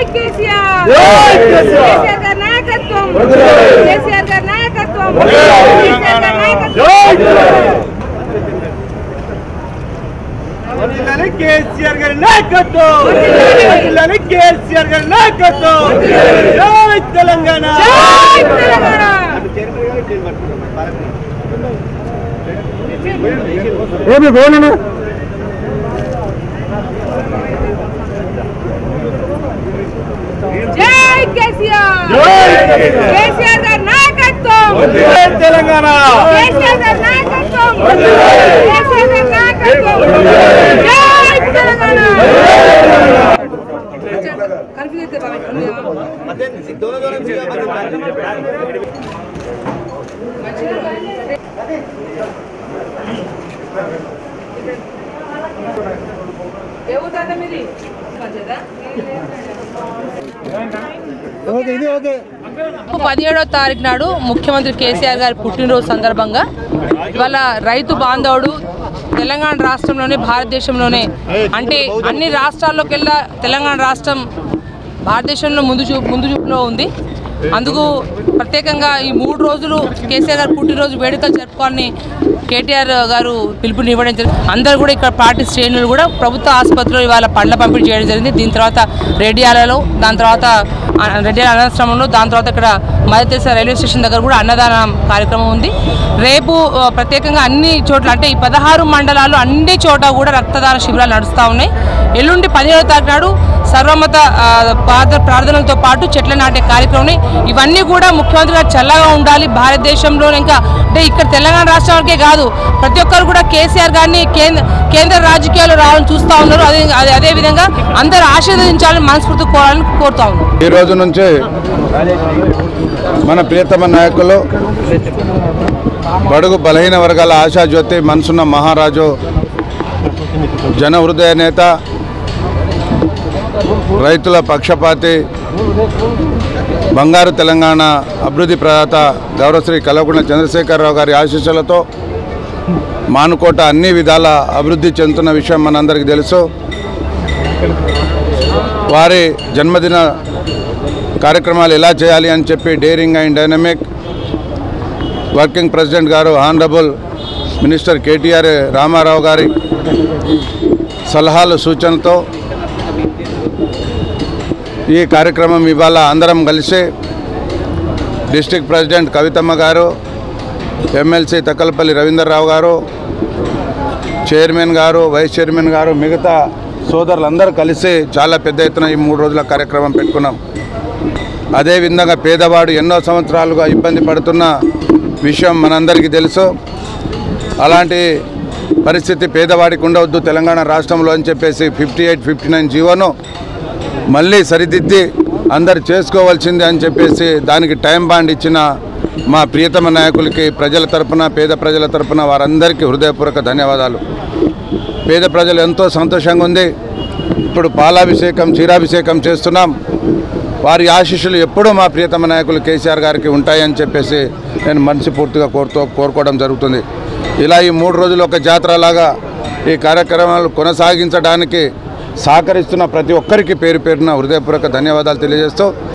కేసీఆర్ జై కేసీఆర్. కేసీఆర్ గారి నాయకత్వం వందనాలు. కేసీఆర్ గారి నాయకత్వం వందనాలు. కేసీఆర్ గారి నాయకత్వం వర్ధిల్లాలి కేసీఆర్ గారి నాయకత్వం వర్ధిల్లాలి కేసీఆర్ గారి నాయకత్వం జై తెలంగాణ జై తెలంగాణ ఏమి గోనను జై కేసీఆర్ జై కేసీఆర్. కేసీఆర్ గారి నాయకత్వం జై తెలంగాణ కేసీఆర్ గారి నాయకత్వం వందనాలు. కేసీఆర్ గారి నాయకత్వం వందనాలు. జై తెలంగాణ కన్ఫ్యూజ్ అయితే బాగా ఏ ఊరు తాత మీది పంచదా పదిహేడవ తారీఖు నాడు ముఖ్యమంత్రి కేసీఆర్ గారి పుట్టినరోజు సందర్భంగా ఇవాళ రైతు బాంధవుడు తెలంగాణ రాష్ట్రంలోనే భారతదేశంలోనే అంటే అన్ని రాష్ట్రాల్లోకెల్లా తెలంగాణ రాష్ట్రం భారతదేశంలో ముందు చూ ముందు చూపులో ఉంది అందుకు ప్రత్యేకంగా ఈ మూడు రోజులు కేసీఆర్ గారు పుట్టినరోజు వేడుకలు జరుపుకోవాలని కేటీఆర్ గారు పిలుపునివ్వడం జరిగింది అందరూ కూడా ఇక్కడ పార్టీ శ్రేణులు కూడా ప్రభుత్వ ఆసుపత్రిలో ఇవాళ పండ్ల పంపిణీ చేయడం జరిగింది దీని తర్వాత రెడ్డియాలలో దాని తర్వాత ఆ, రెడ్డియాల అనాశ్రమంలో దాని తర్వాత ఇక్కడ మదర్ తెరిసా రైల్వే స్టేషన్ దగ్గర కూడా అన్నదానం కార్యక్రమం ఉంది రేపు ఆ, ప్రత్యేకంగా అన్ని చోట్ల అంటే ఈ పదహారు మండలాలు అన్ని చోట కూడా రక్తదాన శిబిరాలు నడుస్తూ ఉన్నాయి ఎల్లుండి పదిహేడవ తారీఖు నాడు సర్వమత ఆ, ప్రార్థ- ప్రార్థనలతో పాటు చెట్ల నాటే కార్యక్రమం ఇవన్నీ కూడా ముఖ్యమంత్రి గారు చల్లగా ఉండాలి భారతదేశంలో ఇంకా అంటే ఇక్కడ తెలంగాణ రాష్ట్రానికే కాదు ప్రతి ఒక్కరు కూడా కేసీఆర్ గారిని కేంద్ర కేంద్ర రాజకీయాలు రావాలని చూస్తూ ఉన్నారు అదే అదే అదేవిధంగా అందరూ ఆశీర్వదించాలని మనస్ఫూర్తి కోరాలని కోరుతా ఉన్నారు ఈ రోజు నుంచి మన ప్రియతమ నాయకులు బడుగు బలహీన వర్గాల ఆశాజ్యోతి మనసున్న మహారాజు జన హృదయ నేత రైతుల పక్షపాతి బంగారు తెలంగాణ అభివృద్ధి ప్రదాత గౌరవశ్రీ కల్వకుంట్ల చంద్రశేఖరరావు గారి ఆశీస్సులతో మానుకోట అన్ని విధాల అభివృద్ధి చెందుతున్న విషయం మనందరికీ తెలుసు వారి జన్మదిన కార్యక్రమాలు ఎలా చేయాలి అని చెప్పి daring and dynamic working president గారు ఆనరబుల్ మినిస్టర్ కేటీఆర్ రామారావు గారి సలహాలు సూచనతో ఈ కార్యక్రమం ఇవాళ అందరం కలిసి డిస్టిక్ ప్రెసిడెంట్ కవితమ్మ గారు ఎమ్మెల్సీ తక్కలపల్లి రవీందర్రావు గారు చైర్మన్ గారు వైస్ చైర్మన్ గారు మిగతా సోదరులందరూ కలిసి చాలా పెద్ద ఎత్తున ఈ మూడు రోజుల కార్యక్రమం పెట్టుకున్నాం అదేవిధంగా పేదవాడు ఎన్నో సంవత్సరాలుగా ఇబ్బంది పడుతున్న విషయం మనందరికీ తెలుసు అలాంటి పరిస్థితి పేదవాడికి ఉండవద్దు తెలంగాణ రాష్ట్రంలో అని చెప్పేసి ఫిఫ్టీ ఎయిట్ ఫిఫ్టీ నైన్ జీవోను మళ్ళీ సరిదిద్ది అందరు చేసుకోవాల్సింది అని చెప్పేసి దానికి టైం బాండ్ ఇచ్చిన మా ప్రియతమ నాయకులకి ప్రజల తరపున పేద ప్రజల తరపున వారందరికీ హృదయపూర్వక ధన్యవాదాలు పేద ప్రజలు ఎంతో సంతోషంగా ఉంది ఇప్పుడు పాలాభిషేకం క్షీరాభిషేకం చేస్తున్నాం వారి ఆశీస్సులు ఎప్పుడూ మా ప్రియతమ నాయకులు కేసీఆర్ గారికి ఉంటాయని చెప్పేసి నేను మనస్ఫూర్తిగా కోరుతూ కోరుకోవడం జరుగుతుంది ఇలా ఈ మూడు రోజులు ఒక జాతరలాగా ఈ కార్యక్రమాలు కొనసాగించడానికి సహకరిస్తున్న ప్రతి ఒక్కరికి పేరు పేరున హృదయపూర్వక ధన్యవాదాలు తెలియజేస్తూ